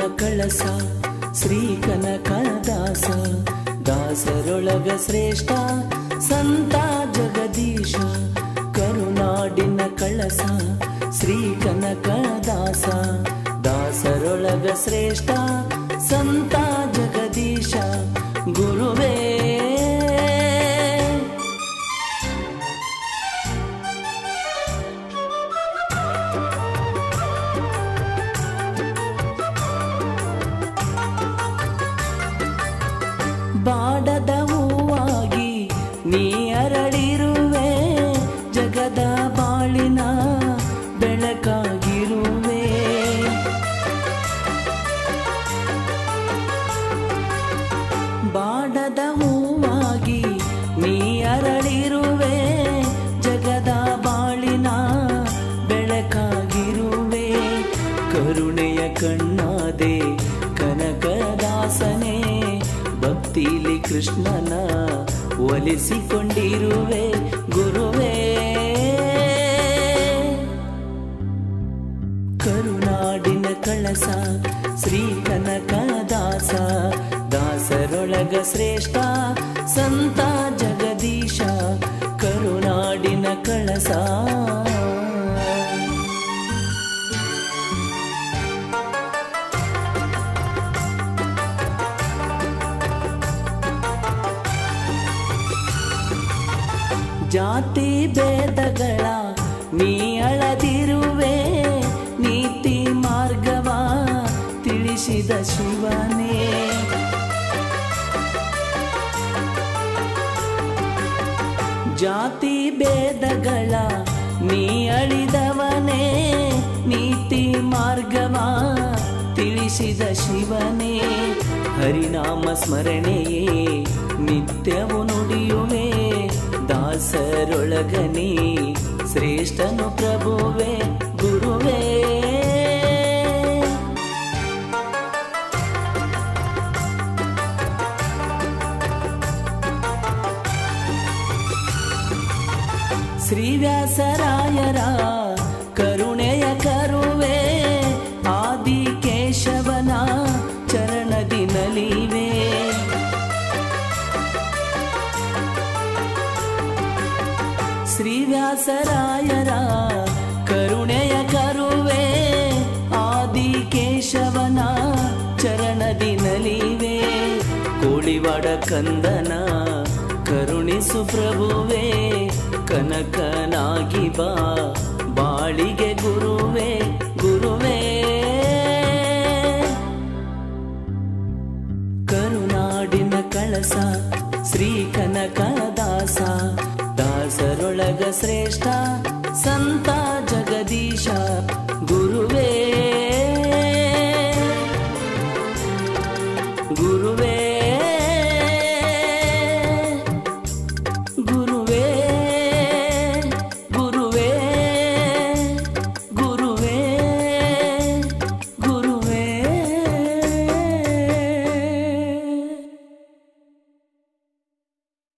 ಕಳಸ ಶ್ರೀ ಕನಕದಾಸ ದಾಸರೊಳಗ ಶ್ರೇಷ್ಠ ಸಂತ ಜಗದೀಶ ಕರುನಾಡಿನ ಕಳಸ ಶ್ರೀ ಕನಕದಾಸ ದಾಸರೊಳಗ ಶ್ರೇಷ್ಠ ಸಂತ ಜಗದೀಶ ಗುರುವೇ ಬಾಡದ ಹೂವಾಗಿ ನೀ ಅರಳಿರುವೆ ಜಗದ ಬಾಳಿನ ಬೆಳಕಾಗಿರುವೆ ಬಾಡದ ಹೂವಾಗಿ ನೀ ಅರಳಿರುವೆ ಜಗದ ಬಾಳಿನ ಬೆಳಕಾಗಿರುವೆ ಕರುಣೆಯ ಕಣ್ಣಾದೆ ಕನಕದಾಸನೇ ಭಕ್ತಿಲಿ ಕೃಷ್ಣನ ಒಲಿಸಿಕೊಂಡಿರುವೆ ಗುರುವೇ ಕರುನಾಡಿನ ಕಳಸ ಶ್ರೀ ಕನಕದಾಸ ದಾಸರೊಳಗ ಶ್ರೇಷ್ಠ ಸಂತ ಜಗದೀಶ ಕರುನಾಡಿನ ಕಳಸ ಜಾತಿ ಭೇದಗಳ ನೀ ಅಳದಿರುವೆ ನೀತಿ ಮಾರ್ಗವ ತಿಳಿಸಿದ ಶಿವನೇ ಜಾತಿ ಭೇದಗಳ ನೀ ಅಳಿದವನೇ ನೀತಿ ಮಾರ್ಗವ ತಿಳಿಸಿದ ಶಿವನೇ ಹರಿನಾಮ ಸ್ಮರಣೆಯೇ ನಿತ್ಯವು ನುಡಿಯುವೆ ದಾಸರೊಳಗನೇ ಶ್ರೇಷ್ಠನು ಪ್ರಭುವೆ ಗುರುವೇ ಶ್ರೀವ್ಯಾಸರಾಯರ ಕರುಣೆಯ ಕರುವೆ ಆದಿ ಕೇಶವನ ಚರಣದಿ ನಲಿವೆ ಶ್ರೀವ್ಯಾಸರಾಯರ ಕರುಣೆಯ ಕರುವೆ ಆದಿ ಕೇಶವನ ಚರಣದಿ ನಲಿವೆ ಕೋಳಿವಾಡ ಕಂದನ ಕರುಣಿಸು ಪ್ರಭುವೆ ಕನಕನಾಗಿ ಬಾ ಬಾಳಿಗೆ ಗುರುವೆ ಗುರುವೇ ಕರುನಾಡಿನ ಕಳಸ ಶ್ರೀ ಕನಕದಾಸ ದಾಸರೊಳಗ ಶ್ರೇಷ್ಠ ಸಂತ ಜಗದೀಶ